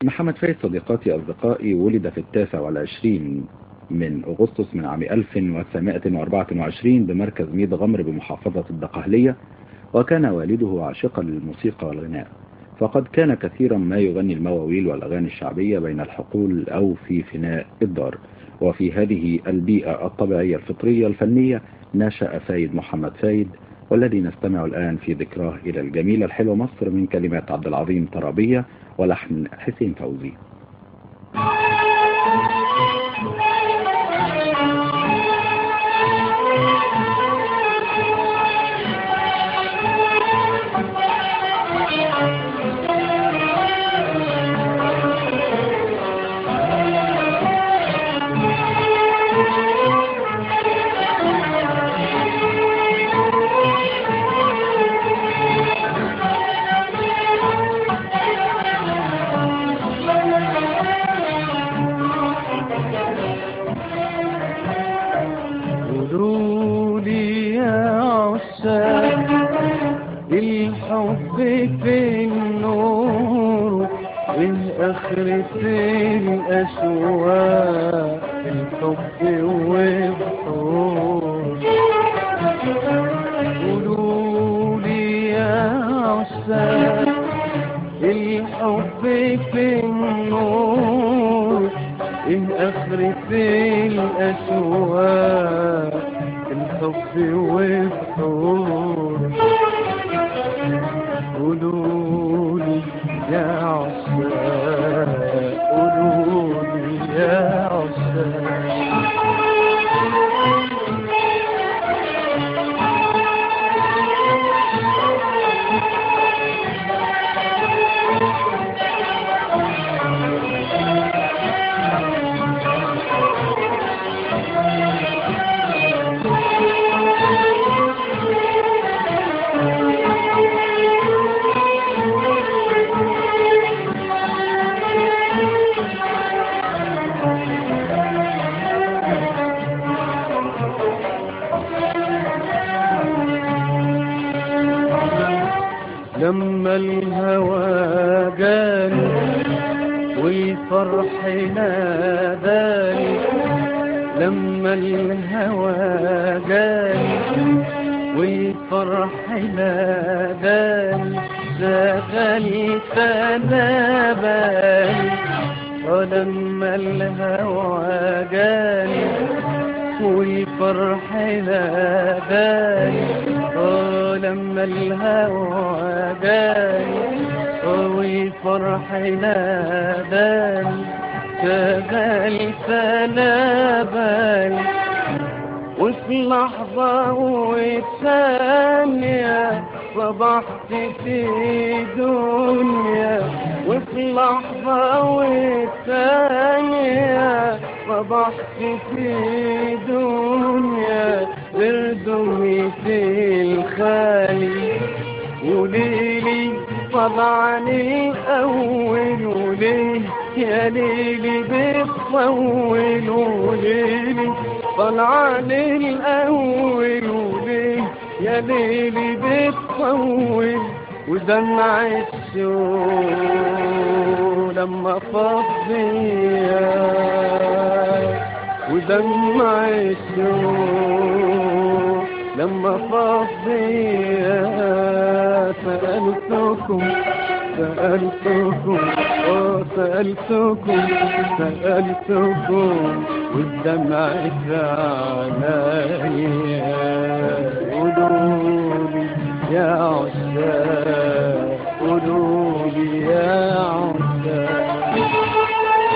محمد فايد صديقاتي أصدقائي ولد في التاسع والعشرين من أغسطس من عام 1924 بمركز ميد غمر بمحافظة الدقهلية وكان والده عاشقا للموسيقى والغناء فقد كان كثيرا ما يغني المواويل والأغاني الشعبية بين الحقول أو في فناء الدار وفي هذه البيئة الطبيعية الفطرية الفنية نشأ فايد محمد فايد والذي نستمع الآن في ذكراه إلى الجميلة الحلوة مصر من كلمات عبد العظيم ترابية ولحن حسين فوزي لما الهوى جاني والفرح ناداني لما الهوى جاني والفرح ناداني شغلت انا بالي ولما الهوى جاني والفرح ناداني لما الهوى جاني والفرح ناداني شغلت انا بالي وفي لحظة وثانية صبحت في دنيا وفي لحظة وثانية صبحت في دنيا بردمي في الخالي وليلي طبعا الأول وليه يا ليلي بتطول وليلي طلعان الأول وليه يا ليلي بتطول ودمع الشوق لما فضيا ودمع الشوق لما فضيا سألتكم سألتكم وسألتكم سألتكم والدمع عليا قولولي يا عشاق قولولي يا عشاق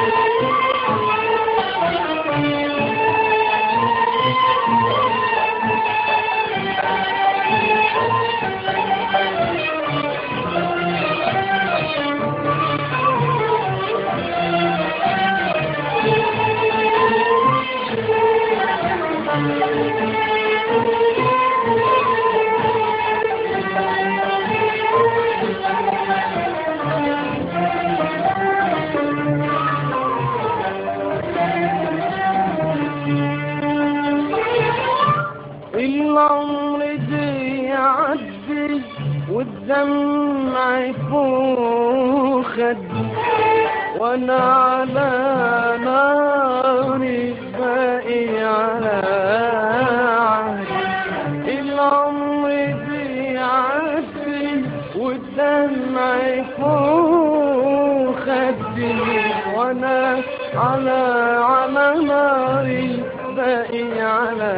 وانا على ناري باقي على عهدي العمر بيعدي والدمع فوق خدي وانا على على ناري باقي على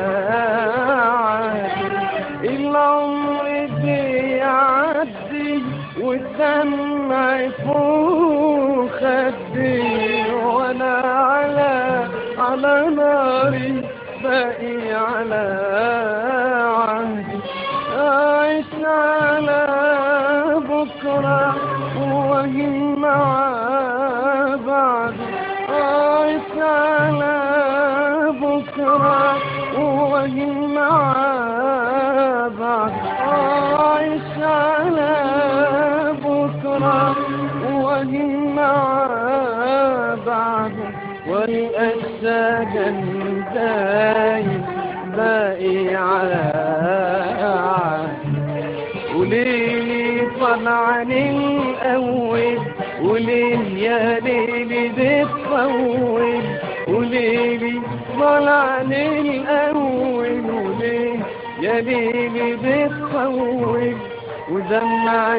عهدي العمر بيعدي والدمع فوق خدي وانا على على ناري باقي على عهدي عايش على بكرة وهم مع بعد عايش على بكرة وهم مع بعد عايش على بكرة وهم مع بعد والأجساد دايم باقي على عهد وليلي طلعني الأول وليه يا ليلي بتطول وليلي طلعني الأول وليه يا ليلي بتطول ودمع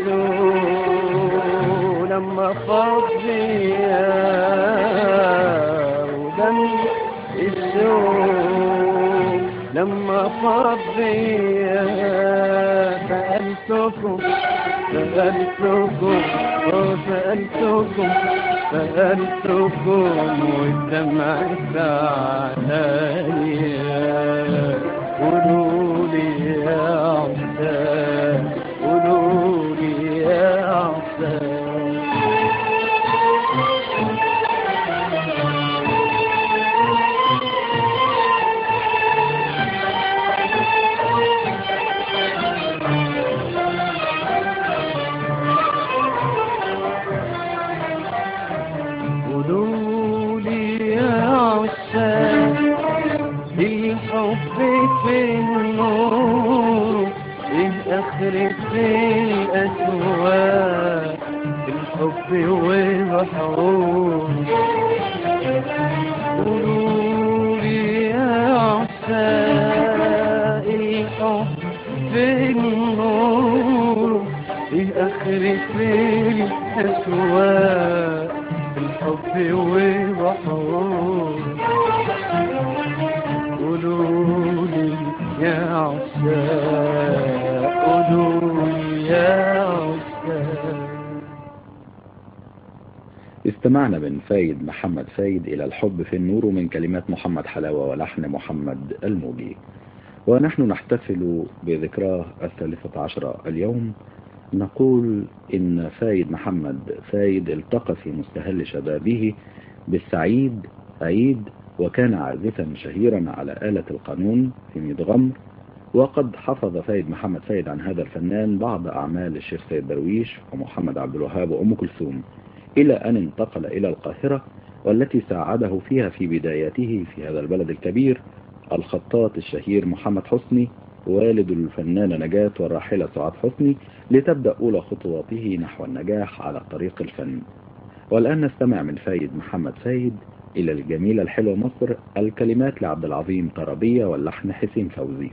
الشوق لما فضي ودمع الشوق لما فضي سألتكم سألتكم وسألتكم سألتكم والدمع عليا قولوا لي يا عسى قولوا لي يا عسى قولوا لي يا عسى الحب في النور ايه اخرة الاسواق الحب والبحور قولوا لي يا عسى الحب في النور ايه اخرة الاسواق الحب والبحور قولوا لي يا عساء قولوا لي يا عساء استمعنا من فايد محمد فايد إلى الحب في النور من كلمات محمد حلاوة ولحن محمد الموجي ونحن نحتفل بذكراه الثالثة عشر اليوم نقول إن فايد محمد فايد التقى في مستهل شبابه بالسعيد عيد وكان عازفا شهيرا على آلة القانون في ميدغمر وقد حفظ فايد محمد فايد عن هذا الفنان بعض أعمال الشيخ سيد درويش ومحمد عبد الوهاب وأم كلثوم إلى أن انتقل إلى القاهرة والتي ساعده فيها في بداياته في هذا البلد الكبير الخطاط الشهير محمد حسني والد الفنانة نجاة والراحلة سعاد حسني لتبدأ أولى خطواته نحو النجاح على طريق الفن والآن نستمع من فايد محمد فايد إلى الجميلة الحلوة مصر الكلمات لعبد العظيم طربية واللحن حسين فوزي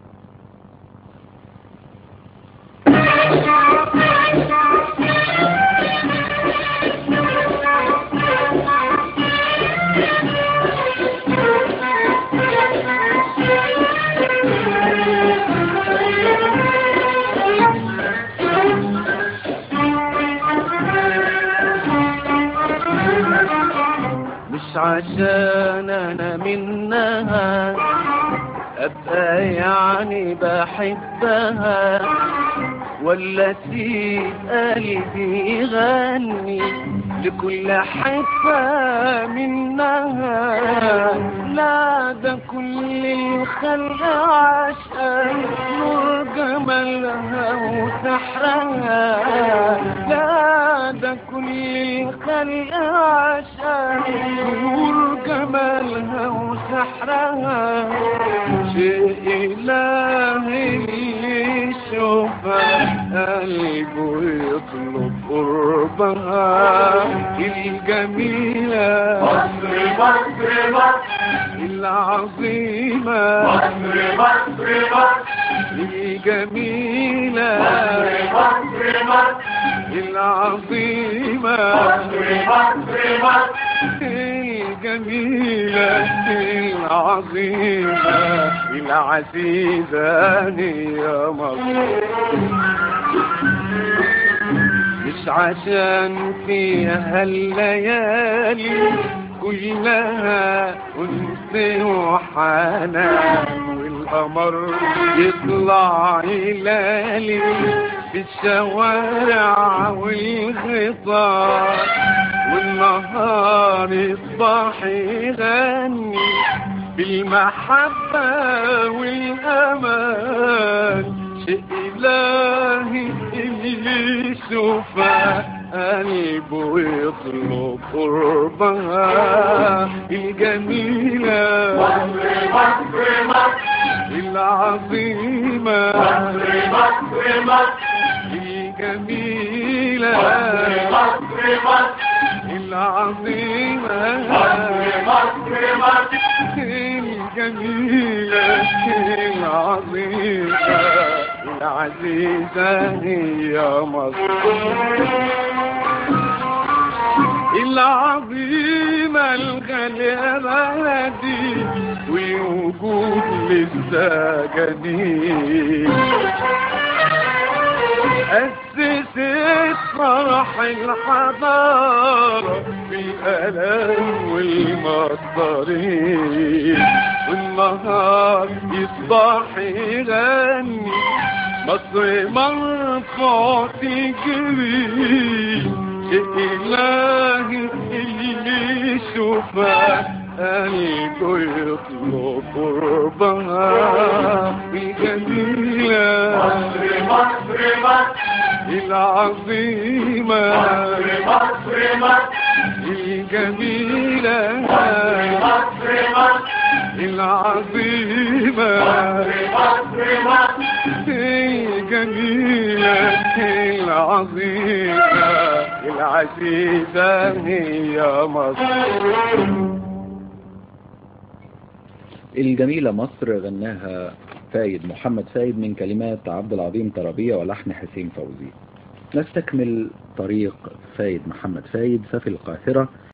مش عشان انا منها ابقى يعني بحبها ولا سيب قلبي يغني لكل حتة منها لا ده كل الخلق عشان نور جمالها وسحرها لا ده كل الخلق عشان نور جمالها وسحرها شيء إلهي اللي يشوفها قلبه يطلب قربها الجميلة مصر مصر مصر العظيمة مصر مصر مصر الجميلة مصر مصر العظيمة مصر مصر مصر الجميلة العظيمة العزيزة يا مصر مش عشان فيها الليالي كلها أنس وحنان والقمر يطلع هلالي في الشوارع والغطاء والنهار يصبح يغني بالمحبة والأمان شيء إلهي اللي يشوفه قلبه يطلب قربها الجميلة مصر مصر مصر العظيمة مصر مصر مصر الجميلة مصر مصر العظيمة مصر مصر مصر الجميلة العظيمة العزيزة هي مصر العظيمة الغالية بلدي ووجود لسه جميل أسست فرح الحضارة بالألم والمصدرين والنهار يصبح يغني مصر مرفوع تجري شيء إلهي اللي يشوفها قلبه يطلب قربها الجميلة مصر مصر مصر العظيمة مصر مصر الجميلة مصر مصر العظيمة مصر مصر الجميلة العظيمة العزيزة هي مصر الجميلة مصر غناها فايد محمد فايد من كلمات عبد العظيم طرابية ولحن حسين فوزي نستكمل طريق فايد محمد فايد ففي القاهرة